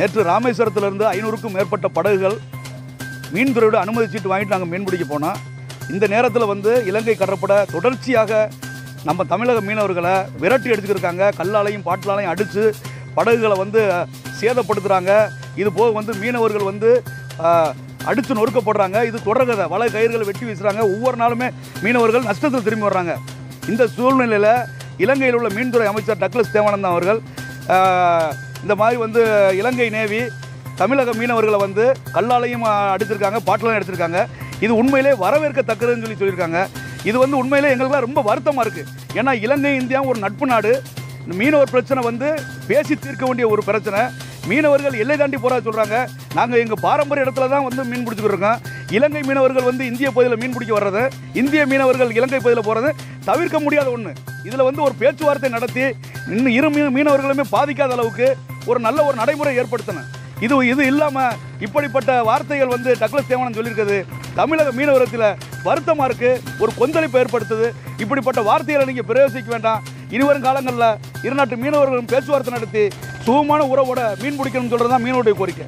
நேற்று ராமேஸ்வரத்திலிருந்து ஐநூறுக்கும் மேற்பட்ட படகுகள் மீன்துறையோட அனுமதி சீட்டு வாங்கிட்டு நாங்கள் மீன் பிடிக்க போனோம் இந்த நேரத்தில் வந்து இலங்கை கடற்படை தொடர்ச்சியாக நம்ம தமிழக மீனவர்களை விரட்டி அடிச்சுக்கிருக்காங்க கல்லாலையும் பாட்டிலாலையும் அடித்து படகுகளை வந்து சேதப்படுத்துகிறாங்க இது போக வந்து மீனவர்கள் வந்து ஆஹ், அடித்து நொறுக்கப்படுறாங்க இது தொடர்கதை வலை கயிறுகளை வெட்டி வீசுகிறாங்க ஒவ்வொரு நாளுமே மீனவர்கள் நஷ்டத்தில் திரும்பி வர்றாங்க இந்த சூழ்நிலையில் இலங்கையில் உள்ள மீன்துறை அமைச்சர் டக்ளஸ் தேவானந்தம் அவர்கள் ஆஹ், இந்த மாதிரி வந்து இலங்கை நேவி தமிழக மீனவர்களை வந்து கல்லாலையும் ஆஹ், அடிச்சிருக்காங்க பாட்டிலையும் அடிச்சிருக்காங்க இது உண்மையிலே வரவேற்கத்தக்கதுன்னு சொல்லி சொல்லியிருக்காங்க இது வந்து உண்மையிலே எங்களுக்குலாம் ரொம்ப வருத்தமாக இருக்குது ஏன்னா இலங்கை இந்தியா ஒரு நட்பு நாடு இந்த மீனவர் பிரச்சனை வந்து பேசி தீர்க்க வேண்டிய ஒரு பிரச்சனை மீனவர்கள் எல்லை தாண்டி போகிறா சொல்கிறாங்க நாங்கள் எங்கள் பாரம்பரிய இடத்துல தான் வந்து மீன் பிடிச்சிக்கிட்டு இருக்கோம் இலங்கை மீனவர்கள் வந்து இந்திய பகுதியில் மீன் பிடிக்க வர்றது இந்திய மீனவர்கள் இலங்கை பகுதியில் போகிறது தவிர்க்க முடியாத ஒன்று இதில் வந்து ஒரு பேச்சுவார்த்தை நடத்தி இன்னும் இரு மீ மீனவர்களுமே பாதிக்காத அளவுக்கு ஒரு நல்ல ஒரு நடைமுறை ஏற்படுத்தணும் இது இது இல்லாமல் இப்படிப்பட்ட வார்த்தைகள் வந்து டக்ளஸ் தேவனன் சொல்லியிருக்குது தமிழக மீனவரத்தில் வருத்தமாக இருக்குது ஒரு கொந்தளிப்பு ஏற்படுத்துது இப்படிப்பட்ட வார்த்தைகளை நீங்கள் பிரயோசிக்க வேண்டாம் இனிவரும் காலங்களில் இருநாட்டு மீனவர்களும் பேச்சுவார்த்தை நடத்தி சுகமான உறவோட மீன் பிடிக்கணும்னு சொல்கிறது தான் மீனவருடைய கோரிக்கை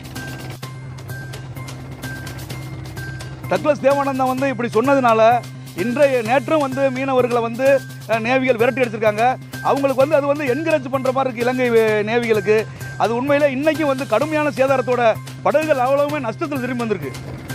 டக்ளஸ் தேவானந்தம் வந்து இப்படி சொன்னதுனால இன்றைய நேற்றும் வந்து மீனவர்களை வந்து அஹ், நேவிகள் விரட்டி அடிச்சிருக்காங்க அவங்களுக்கு வந்து அது வந்து என்கரேஜ் பண்ணுற மாதிரி இருக்குது இலங்கை வே- நேவிகளுக்கு அது உண்மையில் இன்னைக்கும் வந்து கடுமையான சேதாரத்தோட படகுகள் அவ்வளவுமே நஷ்டத்தில் திரும்பி வந்திருக்கு